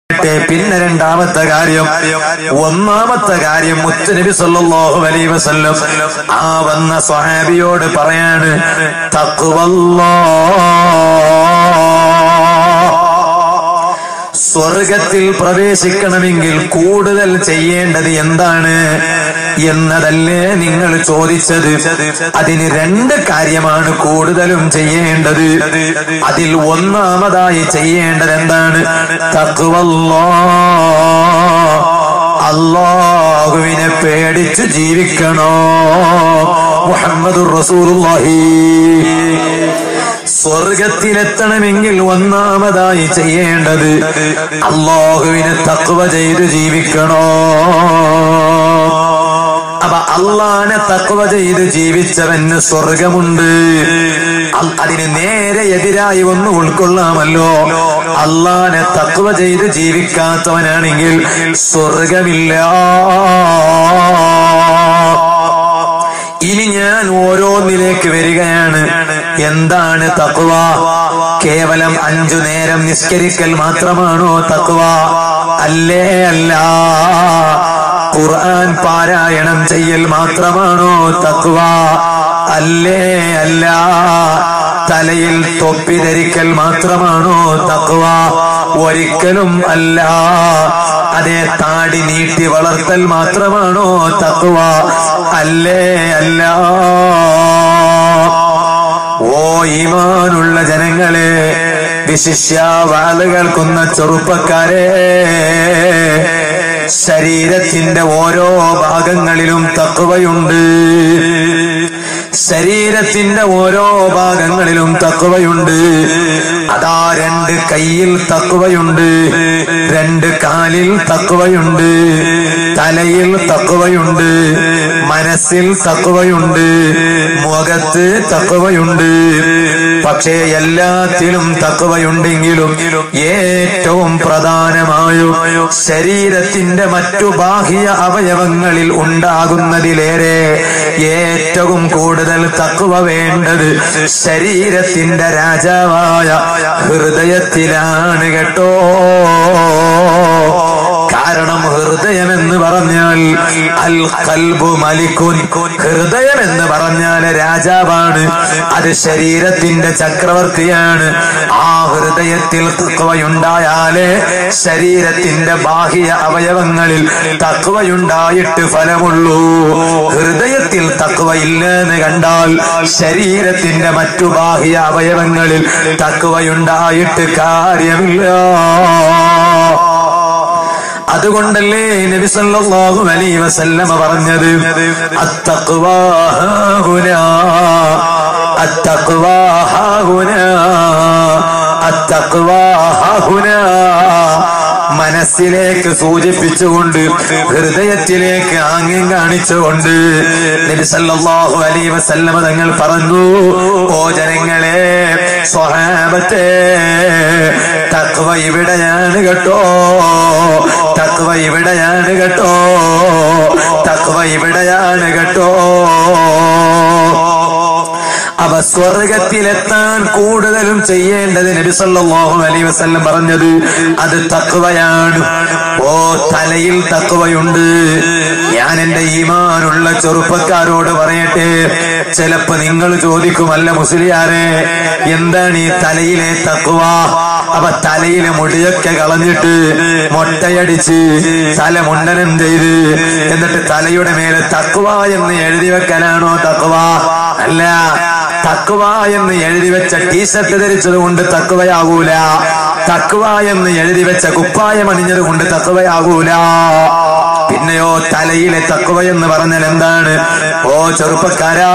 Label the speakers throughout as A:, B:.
A: പറയട്ടെ പിന്നെ രണ്ടാമത്തെ കാര്യം ഒന്നാമത്തെ കാര്യം മുത്തുനബി സല്ലല്ലാഹു അലൈഹി വസല്ലം ആ വന്ന സ്വഹാബിയോട് പറയാണ് തഖ്വല്ലാഹ് സ്വർഗത്തിൽ പ്രവേശിക്കണമെങ്കിൽ കൂടുതൽ ചെയ്യേണ്ടത് എന്താണ് എന്നതല്ലേ നിങ്ങൾ ചോദിച്ചത് അതിന് രണ്ട് കാര്യമാണ് കൂടുതലും ചെയ്യേണ്ടത് അതിൽ ഒന്നാമതായി ചെയ്യേണ്ടത് എന്താണ് തഖ്വല്ലാ അള്ളാഹുവിനെ പേടിച്ചു ജീവിക്കണോ മുഹമ്മദുർ റസൂലുള്ളാഹി സ്വർഗത്തിലെത്തണമെങ്കിൽ ഒന്നാമതായി ചെയ്യേണ്ടത് അള്ളാഹുവിനെ തക്വ ചെയ്ത് ജീവിക്കണോ അപ്പൊ അള്ളാനെ തക്വ ചെയ്ത് ജീവിച്ചവന് സ്വർഗമുണ്ട് അ- അതിന് നേരെ എതിരായി ഒന്ന് ഉൾക്കൊള്ളാമല്ലോ അള്ളാനെ തക്വ ചെയ്ത് ജീവിക്കാത്തവനാണെങ്കിൽ സ്വർഗമില്ല ഇനി ഞാൻ ഓരോന്നിലേക്ക് വരികയാണ് എന്താണ് തക്വ കേവലം അഞ്ചു നേരം നിസ്കരിക്കൽ മാത്രമാണോ തക്വ അല്ലേ അല്ല ഖുർആൻ പാരായണം ചെയ്യൽ മാത്രമാണോ തക്വ അല്ലേ അല്ല തലയിൽ തൊപ്പി ധരിക്കൽ മാത്രമാണോ തക്വ ഒരിക്കലും അല്ല അതേ താടി നീട്ടി വളർത്തൽ മാത്രമാണോ തക്വ അല്ലേ അല്ല ഓ ഈമാനുള്ള ജനങ്ങളെ വിശിഷ്യ വാല് കേൾക്കുന്ന ചെറുപ്പക്കാരെ ശരീരത്തിന്റെ ഓരോ ഭാഗങ്ങളിലും തക്കുവയുണ്ട് ശരീരത്തിന്റെ ഓരോ ഭാഗങ്ങളിലും തക്കുവയുണ്ട് അതാ രണ്ട് കയ്യിൽ തക്കുവയുണ്ട് രണ്ട് കാലിൽ തക്കുവയുണ്ട് തലയിൽ തക്കുവയുണ്ട് മനസ്സിൽ തക്കുവയുണ്ട് മുഖത്ത് തക്കുവയുണ്ട് പക്ഷേ എല്ലാത്തിലും തക്കുവയുണ്ടെങ്കിലും ഏറ്റവും പ്രധാനമായും ശരീരത്തിന്റെ മറ്റു ബാഹ്യ അവയവങ്ങളിൽ ഉണ്ടാകുന്നതിലേറെ ഏറ്റവും കൂടുതൽ തക്കുവ വേണ്ടത് ശരീരത്തിന്റെ രാജാവായ ഹൃദയത്തിലാണ് കേട്ടോ കാരണം ഹൃദയം എന്ന് പറഞ്ഞാൽ അൽ കൽബു മലിക്കുൻ ഹൃദയം എന്ന് പറഞ്ഞാൽ രാജാവാണ് അത് ശരീരത്തിന്റെ ചക്രവർത്തിയാണ് ആ ഹൃദയത്തിൽ തക്വയുണ്ടായാലേ ശരീരത്തിന്റെ ബാഹ്യ അവയവങ്ങളിൽ തക്വയുണ്ടായിട്ട് ഫലമുള്ളൂ ഹൃദയത്തിൽ തക്വ ഇല്ലെന്ന് കണ്ടാൽ ശരീരത്തിന്റെ മറ്റു ബാഹ്യ അവയവങ്ങളിൽ തക്വയുണ്ടായിട്ട് കാര്യമില്ല അതുകൊണ്ടല്ലേ നബി സല്ലല്ലാഹു അലൈഹി വസല്ലമ പറഞ്ഞത് അത്തഖ്വാ ഹാഹുനാ അത്തഖ്വാ ഹാഹുനാ അത്തഖ്വാ ഹാഹുനാ മനസ്സിലേക്ക് സൂചിപ്പിച്ചുകൊണ്ട് ഹൃദയത്തിലേക്ക് ആംഗ്യം കാണിച്ചുകൊണ്ട് നബി സല്ലല്ലാഹു അലൈഹി വസല്ലമ തങ്ങൾ പറഞ്ഞു ഓ ജനങ്ങളെ സ്വഹാബത്തെ തക്വ ഇവിടെയാണ് കേട്ടോ തക്വ ഇവിടെയാണ് കേട്ടോ തക്വ ഇവിടെയാണ് കേട്ടോ അവ സ്വർഗത്തിലെത്താൻ കൂടുതലും ചെയ്യേണ്ടത് നബി സല്ലല്ലാഹു അലൈഹി വസല്ലം പറഞ്ഞത് അത് തക്വയാണ് ഓ തലയിൽ തക്വയുണ്ട് ഞാൻ എന്റെ ഈമാനുള്ള ചെറുപ്പക്കാരോട് പറയട്ടെ ചിലപ്പോ നിങ്ങൾ ചോദിക്കുമല്ല മുസ്ലിയാരെ എന്താണ് ഈ തലയിലെ തക്വ അവ തലയിലെ മുടിയൊക്കെ കളഞ്ഞിട്ട് മൊട്ടയടിച്ച് തല മുണ്ടനം ചെയ്ത് എന്നിട്ട് തലയുടെ മേലെ തക്വ എന്ന് എഴുതി വെക്കലാണോ തക്വ അല്ല തക്വ എന്ന് എഴുതി വെച്ച ടീഷർട്ട് ധരിച്ചത് കൊണ്ട് തക്വയാകൂല തക്വ എന്ന് എഴുതി വെച്ച കുപ്പായം അണിഞ്ഞത് കൊണ്ട് തക്വയാകൂല പിന്നെയോ തലയിലെ തക്വ എന്ന് പറഞ്ഞാൽ എന്താണ് ഓ ചെറുപ്പക്കാരാ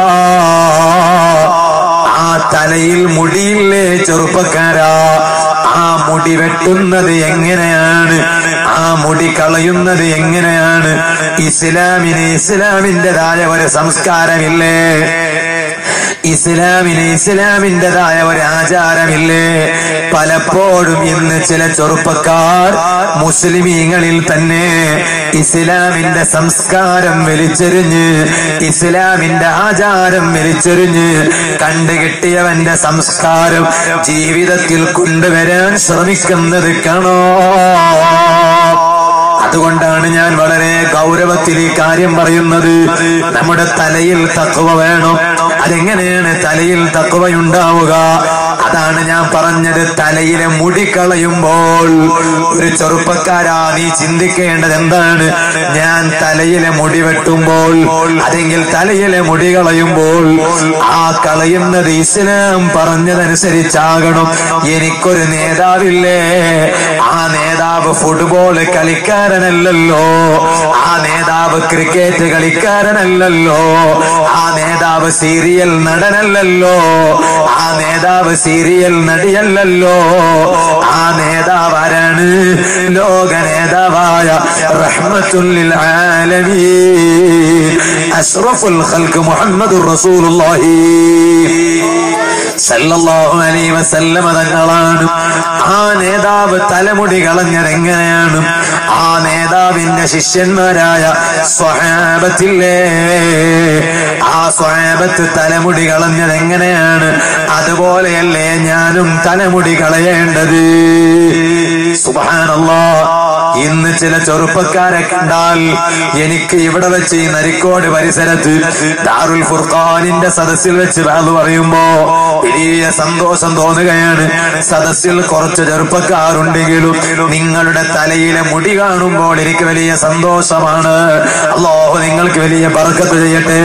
A: ആ തലയിൽ മുടിയില്ലേ ചെറുപ്പക്കാരാ ആ മുടി വെട്ടുന്നത് എങ്ങനെയാണ് ആ മുടി കളയുന്നത് എങ്ങനെയാണ് ഇസ്ലാമിന് ഇസ്ലാമിൻ്റെതായ ഒരു സംസ്കാരമില്ലേ ഇസ്ലാമിന് ഇസ്ലാമിൻ്റെതായ ഒരു ആചാരമില്ലേ പലപ്പോഴും ഇന്ന് ചില ചെറുപ്പക്കാർ മുസ്ലിമീങ്ങളിൽ തന്നെ ഇസ്ലാമിന്റെ സംസ്കാരം വലിച്ചെറിഞ്ഞ് ഇസ്ലാമിന്റെ ആചാരം വലിച്ചെറിഞ്ഞ് കണ്ടുകിട്ടിയവന്റെ സംസ്കാരം ജീവിതത്തിൽ കൊണ്ടുവരാൻ ശ്രമിക്കുന്നത് കാണോ അതുകൊണ്ടാണ് ഞാൻ വളരെ ഗൗരവത്തിൽ ഈ കാര്യം പറയുന്നത് നമ്മുടെ തലയിൽ തക്കുവ വേണം അതെങ്ങനെയാണ് തലയിൽ തക്കുവയുണ്ടാവുക അതാണ് ഞാൻ പറഞ്ഞത് തലയിലെ മുടി കളയുമ്പോൾ ഒരു ചെറുപ്പക്കാരാ നീ ചിന്തിക്കേണ്ടത് എന്താണ് ഞാൻ തലയിലെ മുടി വെട്ടുമ്പോൾ അതെങ്കിൽ തലയിലെ മുടി കളയുമ്പോൾ ആ കളയുന്നത് ഇസ്ലാം പറഞ്ഞതനുസരിച്ചാകണം എനിക്കൊരു നേതാവില്ലേ ആ നേതാവ് ഫുട്ബോൾ കളിക്കാരനല്ലല്ലോ ആ നേതാവ് ക്രിക്കറ്റ് കളിക്കാരനല്ലല്ലോ ആ നേതാവ് സീരിയൽ നടനല്ലല്ലോ ആ നേതാവ് സീരിയൽ നടിയല്ലല്ലോ ആ നേതാവ് ആരാണ് ലോക നേതാവായ റഹ്മത്തുല്ലിൽ ആലമീൻ അഷ്റഫുൽ ഖൽഖ് മുഹമ്മദുർ റസൂലുള്ളാഹി സല്ലല്ലാഹു അലൈഹി വസല്ലമ തങ്ങളാണ് ആ നേതാവ് തലമുടി കളഞ്ഞത് എങ്ങനെയാണ് ആ നേതാവിന്റെ ശിഷ്യന്മാരായ സ്വഹാബത്തില്ലേ ആ സ്വഹാബത്ത് തലമുടി കളഞ്ഞത് എങ്ങനെയാണ് അതുപോലെയല്ലേ ഞാനും തലമുടി കളയേണ്ടത് സുബാനല്ലോ ഇന്ന് ചില ചെറുപ്പക്കാരെ കണ്ടാൽ എനിക്ക് ഇവിടെ വെച്ച് ഈ നരിക്കോട് പരിസരത്ത് ദാറുൽ ഫുർഖാനിന്റെ സദസ്സിൽ വെച്ച് അത് പറയുമ്പോ വലിയ സന്തോഷം തോന്നുകയാണ് സദസ്സിൽ കുറച്ച് ചെറുപ്പക്കാരുണ്ടെങ്കിലും നിങ്ങളുടെ തലയിലെ മുടി കാണുമ്പോൾ എനിക്ക് വലിയ സന്തോഷമാണ് അള്ളാഹു നിങ്ങൾക്ക് വലിയ ബർക്കത്ത് ചെയ്യട്ടെ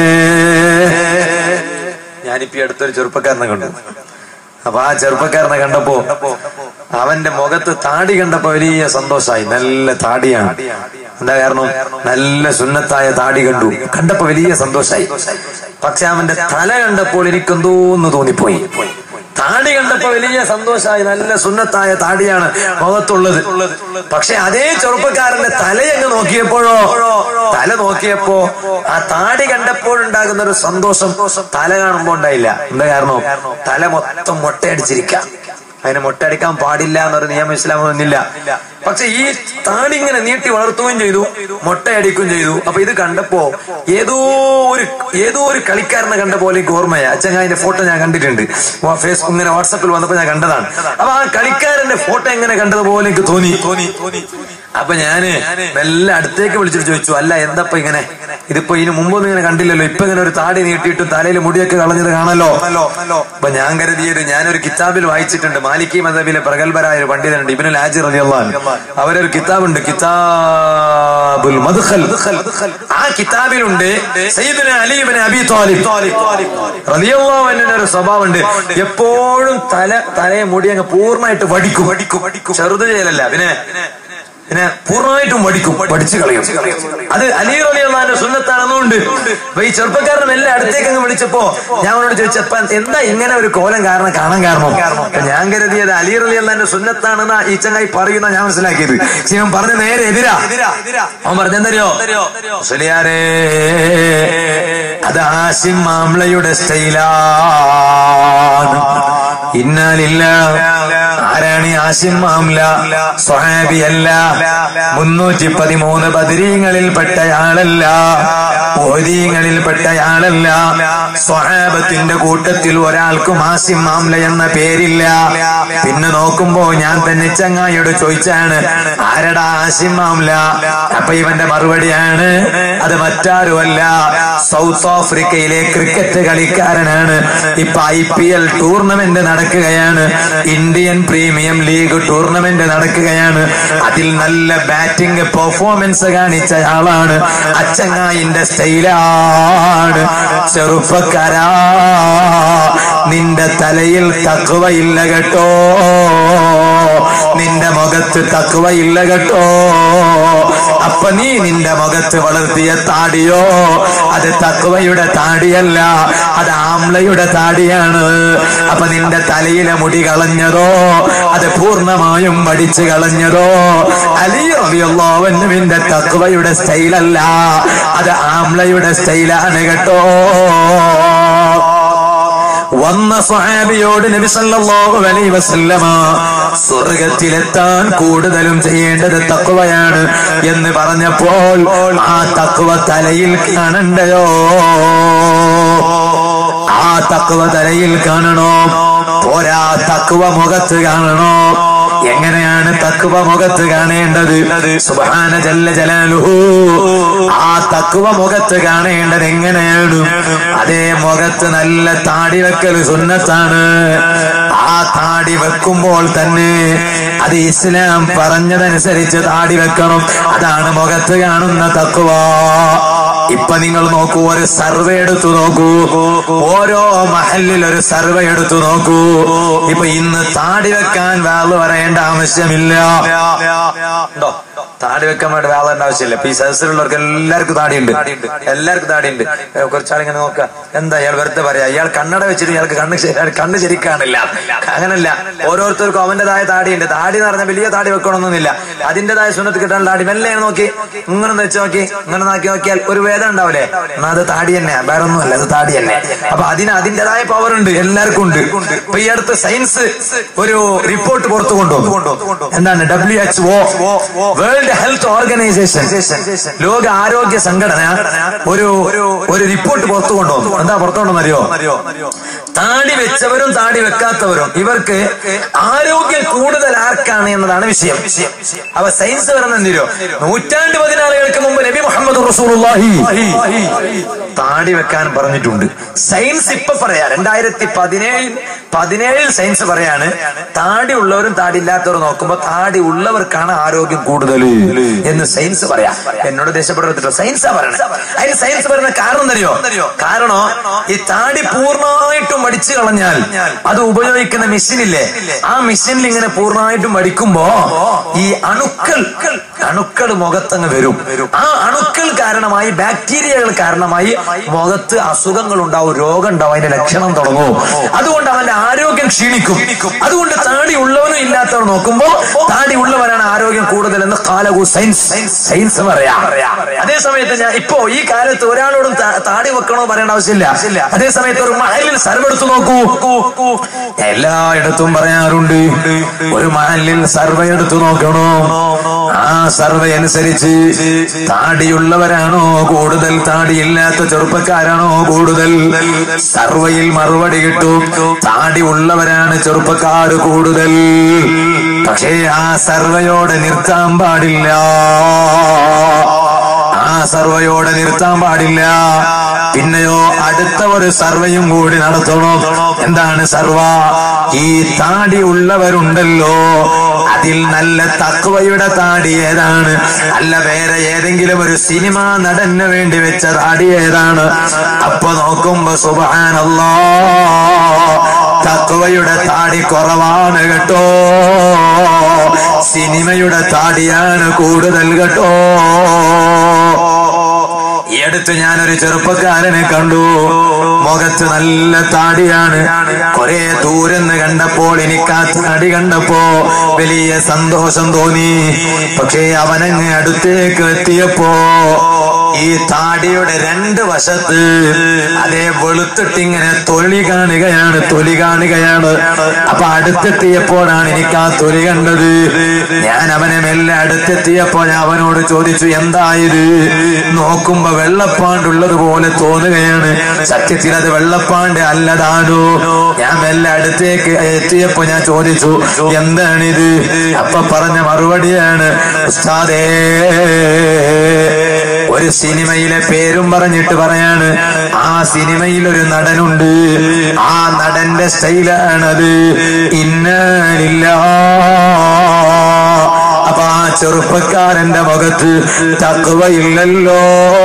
A: ഞാനിപ്പോ ഈ അടുത്തൊരു ചെറുപ്പക്കാരനെ കണ്ടു അപ്പൊ ആ ചെറുപ്പക്കാരനെ കണ്ടപ്പോ അവന്റെ മുഖത്ത് താടി കണ്ടപ്പോ വലിയ സന്തോഷമായി നല്ല താടിയാണ് എന്താ കാരണം നല്ല സുന്നത്തായ താടി കണ്ടു കണ്ടപ്പോ വലിയ സന്തോഷമായി പക്ഷെ അവന്റെ തല കണ്ടപ്പോൾ എനിക്കെന്തോന്ന് തോന്നിപ്പോയി താടി കണ്ടപ്പോ വലിയ സന്തോഷമായി നല്ല സുന്നത്തായ താടിയാണ് മുഖത്തുള്ളത് പക്ഷെ അതേ ചെറുപ്പക്കാരന്റെ തലയങ്ങ് നോക്കിയപ്പോഴോ തല നോക്കിയപ്പോ ആ താടി കണ്ടപ്പോഴുണ്ടാകുന്ന ഒരു സന്തോഷം തല കാണുമ്പോ ഉണ്ടായില്ല എന്താ കാരണം തല മൊത്തം മുട്ടയടിച്ചിരിക്കാം അതിനെ മുട്ടയടിക്കാൻ പാടില്ല എന്നൊരു നിയമം ഇസ്ലാം ഒന്നില്ല പക്ഷെ ഈ താടി ഇങ്ങനെ നീട്ടി വളർത്തുകയും ചെയ്തു മുട്ടയടിക്കുകയും ചെയ്തു അപ്പൊ ഇത് കണ്ടപ്പോ ഏതോ ഒരു ഏതോ ഒരു കളിക്കാരനെ കണ്ട പോലെ എനിക്ക് ഓർമ്മയാ അച്ഛങ്ങാതിന്റെ ഫോട്ടോ ഞാൻ കണ്ടിട്ടുണ്ട് ഫേസ്ബുക്ക് ഇങ്ങനെ വാട്സപ്പിൽ വന്നപ്പോ ഞാൻ കണ്ടതാണ് അപ്പൊ ആ കളിക്കാരന്റെ ഫോട്ടോ എങ്ങനെ കണ്ടതുപോലെ എനിക്ക് തോന്നി തോന്നി തോന്നി അപ്പൊ ഞാന് മെല്ലെ അടുത്തേക്ക് വിളിച്ചിട്ട് ചോദിച്ചു അല്ല എന്തപ്പ ഇങ്ങനെ ഇതിപ്പോ ഇതിന് മുമ്പൊന്നും ഇങ്ങനെ കണ്ടില്ലല്ലോ ഇപ്പൊ ഇങ്ങനെ ഒരു താടി നീട്ടിയിട്ട് തലയിൽ മുടിയൊക്കെ കളഞ്ഞത് കാണല്ലോ അപ്പൊ ഞാൻ കരുതിയത് ഞാനൊരു കിതാബിൽ വായിച്ചിട്ടുണ്ട് മാലിക്കി മദബിലെ പ്രഗത്ഭരായ ഒരു പണ്ഡിതനുണ്ട് ഇബിനുൽ ആജിർ റളിയല്ലാഹു അവരൊരു കിതാബുണ്ട് കിതാബുൽ മദ്ഖൽ ആ കിതാബിലുണ്ട് സയ്യിദുന അലി ഇബ്നു അബി ത്വാലിബ് റളിയല്ലാഹു അൻഹുവിന്റെ ഒരു സ്വഭാവമുണ്ട് എപ്പോഴും തല തലയെ മുടി അങ്ങ് പൂർണ്ണമായിട്ട് വടിക്കും വടിക്കും വടിക്കും ചെറുത് ചെയ്യലല്ല പിന്നെ പിന്നെ പൂർണ്ണമായിട്ടും വടിക്കും വടിച്ചു കളയും അത് അലി റളിയല്ലാഹുവിന്റെ സുന്നത്താണെന്നുണ്ട് അപ്പൊ ഈ ചെറുപ്പക്കാരനെ എല്ലാം അടുത്തേക്ക് അങ്ങ് വിളിച്ചപ്പോ ഞാൻ അവനോട് ചോദിച്ചപ്പോ എന്താ ഇങ്ങനെ ഒരു കോലം കാരണം കാണാൻ കാരണം അപ്പൊ ഞാൻ കരുതിയത് അലി റളിയല്ലാഹുവിന്റെ സുന്നത്താണെന്ന ഈ ചങ്ങായി പറയുന്ന ഞാൻ മനസ്സിലാക്കിയത് പക്ഷെ ഞാൻ പറഞ്ഞ നേരെ എതിരാ അവൻ പറഞ്ഞെന്തറിയോ മുസ്ലിയാരേ അത് ആസിം മാംലയുടെ സ്റ്റൈലാണ് ഇന്നാലില്ല ആരാണ് ഈ ആസിം മാംല സ്വഹാബിയല്ല മുന്നൂറ്റി പതിമൂന്ന് ബദരീങ്ങളിൽ പെട്ടയാളല്ല ഓദീങ്ങളിൽ പെട്ടയാളല്ല സ്വഹാബത്തിന്റെ കൂട്ടത്തിൽ ഒരാൾക്കും ആസിം മാംല എന്ന പേരില്ല പിന്നെ നോക്കുമ്പോ ഞാൻ തന്നെ ചങ്ങായിയോട് ചോദിച്ചാണ് ആരടാ ആസിം മാംല അപ്പൊ ഇവന്റെ മറുപടിയാണ് അത് മറ്റാരുമല്ല സൗത്ത് ആഫ്രിക്കയിലെ ക്രിക്കറ്റ് കളിക്കാരനാണ് ഇപ്പൊ ഐ പി എൽ ടൂർണമെന്റ് നടക്കുകയാണ് ഇന്ത്യൻ പ്രീമിയം ലീഗ് ടൂർണമെന്റ് നടക്കുകയാണ് അതിൽ നല്ല ബാറ്റിംഗ് പെർഫോമൻസ് കാണിച്ച ആളാണ് അച്ചങ്ങായിന്റെ സ്റ്റൈലാണ് ചെറുപ്പക്കാരാ നിന്റെ തലയിൽ തക്കുവയില്ല കേട്ടോ നിന്റെ മുഖത്ത് തക്കുവയില്ല കേട്ടോ അപ്പൊ നീ നിന്റെ മുഖത്ത് വളർത്തിയ താടിയോ അത് തക്കുവയുടെ താടിയല്ല അത് ആംലയുടെ താടിയാണ് അപ്പൊ നിന്റെ തലയിലെ മുടി കളഞ്ഞതോ അത് പൂർണ്ണമായും വടിച്ചു കളഞ്ഞതോ അലി റബിയുള്ളവന്റെ തക്കുവയുടെ സ്റ്റൈലല്ല അത് ആംലയുടെ സ്റ്റൈലാണ് കേട്ടോ വന്ന സ്വഹാബിയോട് നബി സല്ലല്ലാഹു അലൈഹി വസല്ലമ സ്വർഗത്തിലെത്താൻ കൂടുതലും ചെയ്യേണ്ടത് തക്വയാണ് എന്ന് പറഞ്ഞപ്പോൾ ആ തക്വ തലയിൽ കാണണ്ടയോ ആ തക്വ തലയിൽ കാണണോ പോരാ തക്വ മുഖത്ത് കാണണോ എങ്ങനെയാണ് തക്കുവ മുഖത്ത് കാണേണ്ടത് സുബാന ജല്ല ജലാലുഹു ആ തക്കുവ മുഖത്ത് കാണേണ്ടത് എങ്ങനെയാണ് അതേ മുഖത്ത് നല്ല താടി വെക്കൽ സുന്നത്താണ് ആ താടി വെക്കുമ്പോൾ തന്നെ അത് ഇസ്ലാം പറഞ്ഞതനുസരിച്ച് താടി വെക്കണം അതാണ് മുഖത്ത് കാണുന്ന തക്കുവ ഇപ്പൊ നിങ്ങൾ നോക്കൂ ഒരു സർവേ എടുത്തു നോക്കൂ ഓരോ മഹലിൽ ഒരു സർവേ എടുത്തു നോക്കൂ ഇപ്പൊ ഇന്ന് താടി വെക്കാൻ വാള് പറയേണ്ട ആവശ്യമില്ല ഉണ്ടോ താടി വെക്കാൻ വേണ്ടി വാള് വേണ്ട ആവശ്യമില്ല ഇപ്പൊ ഈ സദസ്സിലുള്ളവർക്ക് എല്ലാവർക്കും താടിയുണ്ട് എല്ലാവർക്കും താടിയുണ്ട് ഏ, കുറച്ചാളിങ്ങനെ നോക്കുക എന്താ ഇയാൾ വെറുതെ പറയാ ഇയാൾ കണ്ണട വെച്ചിട്ട് ഇയാൾക്ക് കണ്ണ് ശരി- കണ്ണ് ശരിക്കാണില്ല അങ്ങനല്ല ഓരോരുത്തർക്കും അവന്റേതായ താടിയുണ്ട് താടി എന്ന് പറഞ്ഞാൽ വലിയ താടി വെക്കണമെന്നൊന്നുമില്ല അതിന്റേതായ സുന്നത്ത് കിട്ടാൻ താടി മെല്ലെ നോക്കി ഇങ്ങനെ ഒന്ന് വെച്ച് നോക്കി ഇങ്ങനെ നോക്കി നോക്കിയാൽ ഒരു വേദന ഉണ്ടാവില്ലേ എന്നാ അത് താടി തന്നെ വേറെ ഒന്നുമല്ല അത് താടി തന്നെ അപ്പൊ അതിന് അതിന്റേതായ പവർ ഉണ്ട് എല്ലാവർക്കും ഉണ്ട് ഇപ്പൊ ഈ അടുത്ത് സയൻസ് ഒരു റിപ്പോർട്ട് പുറത്തു കൊണ്ടുവന്നു എന്താണ് W H O world health organisation ലോക ആരോഗ്യ സംഘടന ഒരു ഒരു റിപ്പോർട്ട് പുറത്തു കൊണ്ടുവന്നു എന്താ പുറത്തു കൊണ്ടുവന്നറിയോ താടി വെച്ചവരും താടി വെക്കാത്തവരും ഇവർക്ക് ആരോഗ്യം കൂടുതൽ ആർക്കാണ് എന്നതാണ് വിഷയം അപ്പൊ സയൻസ് പറയുന്ന എന്തിരോ നൂറ്റാണ്ട് പതിനാലുകൾക്ക് മുമ്പ് നബി മുഹമ്മദ് റസൂലുള്ളാഹി താടി വെക്കാൻ പറഞ്ഞിട്ടുണ്ട് സയൻസ് ഇപ്പൊ പറയാ രണ്ടായിരത്തി പതിനേഴിൽ പതിനേഴിൽ സയൻസ് പറയാണ് താടി ഉള്ളവരും താടി ഇല്ലാത്തവരും നോക്കുമ്പോ താടി ഉള്ളവർക്കാണ് ആരോഗ്യം കൂടുതൽ എന്ന് സയൻസ് പറയാ എന്നോട് ദേഷ്യപ്പെടുത്തിട്ടോ സയൻസാ പറയണത് അതിന് സയൻസ് പറയുന്ന കാരണം എന്തറിയോ കാരണം ഈ താടി പൂർണ്ണമായിട്ടും മടിച്ചു കളഞ്ഞാൽ അത് ഉപയോഗിക്കുന്ന മെഷീനില്ലേ ആ മെഷീനിൽ ഇങ്ങനെ പൂർണ്ണമായിട്ടും മടിക്കുമ്പോ ഈ അണുക്കൾ അണുക്കൾ മുഖത്തങ്ങ് വരും ആ അണുക്കൾ കാരണമായി ബാക്ടീരിയകൾ കാരണമായി മുഖത്ത് അസുഖങ്ങൾ ഉണ്ടാവും രോഗം ഉണ്ടാവും അതിന്റെ ലക്ഷണം തുടങ്ങും അതുകൊണ്ട് അവന്റെ ആരോഗ്യം ക്ഷീണിക്കും അതുകൊണ്ട് താടി ഉള്ളവനും ഇല്ലാത്തവനും നോക്കുമ്പോ താടി ഉള്ളവരാണ് ആരോഗ്യം കൂടുതൽ എന്ന് കാലകു സയൻസ് സയൻസ് പറയാ അതേ സമയത്ത് ഞാൻ ഇപ്പോ ഈ കാലത്ത് ഒരാളോടും താ- താടി വെക്കണോ പറയേണ്ട ആവശ്യമില്ല അതേ സമയത്ത് ഒരു മഹലിൽ സർവെടുത്ത് നോക്കൂ എല്ലായിടത്തും പറയാറുണ്ട് ഒരു മഹലിൽ സർവേ എടുത്തു നോക്കണോ ആ സർവേ അനുസരിച്ച് താടിയുള്ളവരാണോ കൂടുതൽ താടിയില്ലാത്ത ചെറുപ്പക്കാരാണോ കൂടുതൽ സർവയിൽ മറുപടി കിട്ടും താടി ഉള്ളവരാണ് ചെറുപ്പക്കാർ കൂടുതൽ പക്ഷേ ആ സർവയോടെ നിർത്താൻ പാടില്ല ആ സർവയോടെ നിർത്താൻ പാടില്ല പിന്നെയോ അടുത്ത ഒരു സർവയും കൂടി നടത്തണം എന്താണ് സർവ ഈ താടി ഉള്ളവരുണ്ടല്ലോ അതിൽ നല്ല തക്വയുടെ താടി ഏതാണ് അല്ല വേറെ ഏതെങ്കിലും ഒരു സിനിമ നടന് വേണ്ടി വെച്ച താടി ഏതാണ് അപ്പൊ നോക്കുമ്പോ സുബാനല്ലോ തക്വയുടെ താടി കുറവാണ് കേട്ടോ സിനിമയുടെ താടിയാണ് കൂടുതൽ കേട്ടോ ഈ അടുത്ത് ഞാനൊരു ചെറുപ്പക്കാരനെ കണ്ടു മുഖത്ത് നല്ല താടിയാണ് കുറെ ദൂരെന്ന് കണ്ടപ്പോൾ എനിക്ക് ആ താടി കണ്ടപ്പോ വലിയ സന്തോഷം തോന്നി പക്ഷേ അവനങ്ങ് അടുത്തേക്ക് എത്തിയപ്പോ ഈ താടിയുടെ രണ്ട് വശത്ത് അതേ വെളുത്തിട്ടിങ്ങനെ തൊലി കാണുകയാണ് തൊലി കാണുകയാണ് അപ്പൊ അടുത്തെത്തിയപ്പോഴാണ് എനിക്ക് ആ തൊലി കണ്ടത് ഞാൻ അവനെ മെല്ലെ അടുത്തെത്തിയപ്പോൾ ഞാൻ അവനോട് ചോദിച്ചു എന്തായത് നോക്കുമ്പോ വെള്ളപ്പാണ്ടുള്ളത് പോലെ തോന്നുകയാണ് സത്യത്തിൽ അത് വെള്ളപ്പാണ്ട് അല്ലതാണോ ഞാൻ മെല്ലെ അടുത്തേക്ക് എത്തിയപ്പോ ഞാൻ ചോദിച്ചു എന്താണിത് അപ്പൊ പറഞ്ഞ മറുപടിയാണ് ഉസ്താദേ ഒരു സിനിമയിലെ പേരും പറഞ്ഞിട്ട് പറയാണ് ആ സിനിമയിൽ ഒരു നടനുണ്ട് ആ നടന്റെ സ്റ്റൈലാണത് ഇന്നില്ല അപ്പൊ ആ ചെറുപ്പക്കാരന്റെ മുഖത്ത് തക്കവയില്ലല്ലോ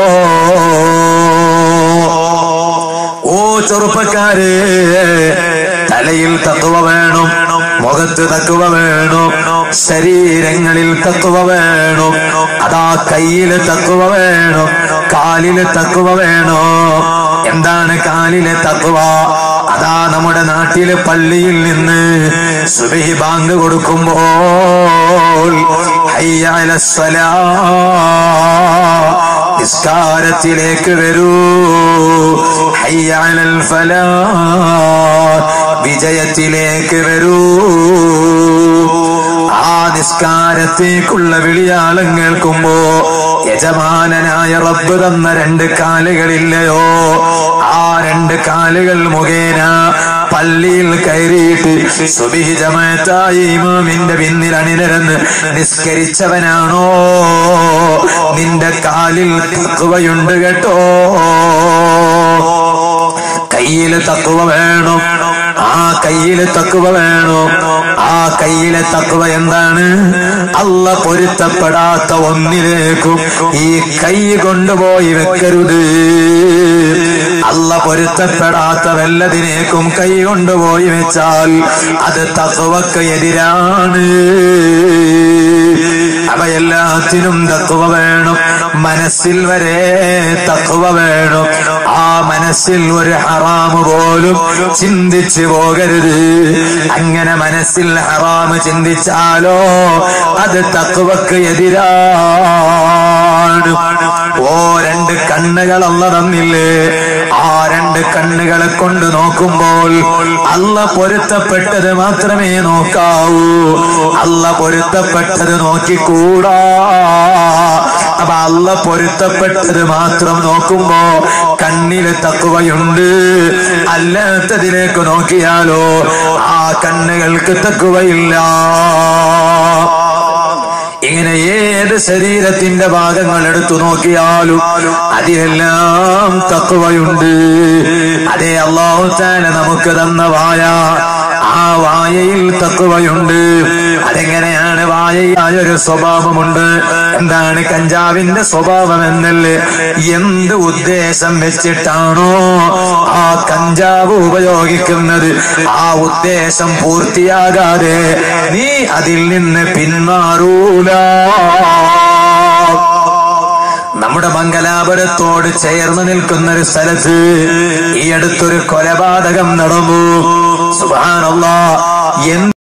A: ഓ ചെറുപ്പക്കാരെ തലയിൽ തത്വ വേണം മുഖത്ത് തക്കുവ വേണം ശരീരങ്ങളിൽ തക്കുവ വേണം അതാ കയ്യില് തക്കുവ വേണം കാലില് തക്കുവ വേണോ എന്താണ് കാലിലെ തക്കുവ അതാ നമ്മുടെ നാട്ടില് പള്ളിയിൽ നിന്ന് സുബഹി ബാങ്ക് കൊടുക്കുമ്പോൾ ഹയ്യ അലസ്സലാ നിസ്കാരത്തിലേക്ക് വരൂ ഹയ്യ അലൽ ഫലാ വിജയത്തിലേക്ക് വരൂ ആ നിസ്കാരത്തേക്കുള്ള വിളിയാളം കേൾക്കുമ്പോ യജമാനനായ റബ്ബ് തന്ന രണ്ട് കാലുകളില്ലയോ ആ രണ്ട് കാലുകൾ മുഖേന പള്ളിയിൽ കയറിയിട്ട് സുബിഹി ജമാഅത്തായി ഇമാമിന്റെ പിന്നിൽ അണിനിരന്ന് നിസ്കരിച്ചവനാണോ നിന്റെ കാലിൽ തക്കുവയുണ്ട് കേട്ടോ കയ്യില് തക്കുവ വേണം ആ കയ്യില് തക്കുവ വേണം ആ കയ്യിലെ തക്കുവ എന്താണ് അല്ല പൊരുത്തപ്പെടാത്ത ഒന്നിലേക്കും ഈ കൈ കൊണ്ടുപോയി വെക്കരുത് അല്ല പൊരുത്തപ്പെടാത്ത വല്ലതിനേക്കും കൈ കൊണ്ടുപോയി വെച്ചാൽ അത് തക്കുവക്ക് എതിരാണ് അവയെല്ലാത്തിനും തക്കുവ വേണം മനസ്സിൽ വരെ തക്കുവ വേണം ആ മനസ്സിൽ ഒരു ഹറാമ് പോലും ചിന്തിച്ചു പോകരുത് അങ്ങനെ മനസ്സിൽ ഹറാമ് ചിന്തിച്ചാലോ അത് തക്കുവക്ക് എതിരാണ് ഓ രണ്ട് കണ്ണുകൾ അല്ല തന്നില്ലേ ആ രണ്ട് കണ്ണുകളെ കൊണ്ട് നോക്കുമ്പോൾ അല്ല പൊരുത്തപ്പെട്ടത് മാത്രമേ നോക്കാവൂ അല്ല പൊരുത്തപ്പെട്ടത് നോക്കിക്കൂടാ അപ്പൊ അല്ല പൊരുത്തപ്പെട്ടത് മാത്രം നോക്കുമ്പോ കണ്ണില് തക്കുവയുണ്ട് അല്ലാത്തതിലേക്ക് നോക്കിയാലോ ആ കണ്ണുകൾക്ക് തക്കുവയില്ല ഇങ്ങനെ ഏത് ശരീരത്തിന്റെ ഭാഗങ്ങൾ എടുത്തു നോക്കിയാലും അതിലെല്ലാം തക്കുവയുണ്ട് അതേ അള്ളാഹു താല നമുക്ക് തന്ന വായ ആ വായയിൽ തക്കുവയുണ്ട് അതെങ്ങനെയാണ് വായയായ ഒരു സ്വഭാവമുണ്ട് എന്താണ് കഞ്ചാവിന്റെ സ്വഭാവം എന്നല്ലേ എന്ത് ഉദ്ദേശം വെച്ചിട്ടാണോ ആ കഞ്ചാവ് ഉപയോഗിക്കുന്നത് ആ ഉദ്ദേശം പൂർത്തിയാകാതെ നീ അതിൽ നിന്ന് പിന്മാറൂല നമ്മുടെ മംഗലാപുരത്തോട് ചേർന്ന് നിൽക്കുന്ന ഒരു സ്ഥലത്ത് ഈ അടുത്തൊരു കൊലപാതകം നടന്നു സുബാനുള്ള എന്ത്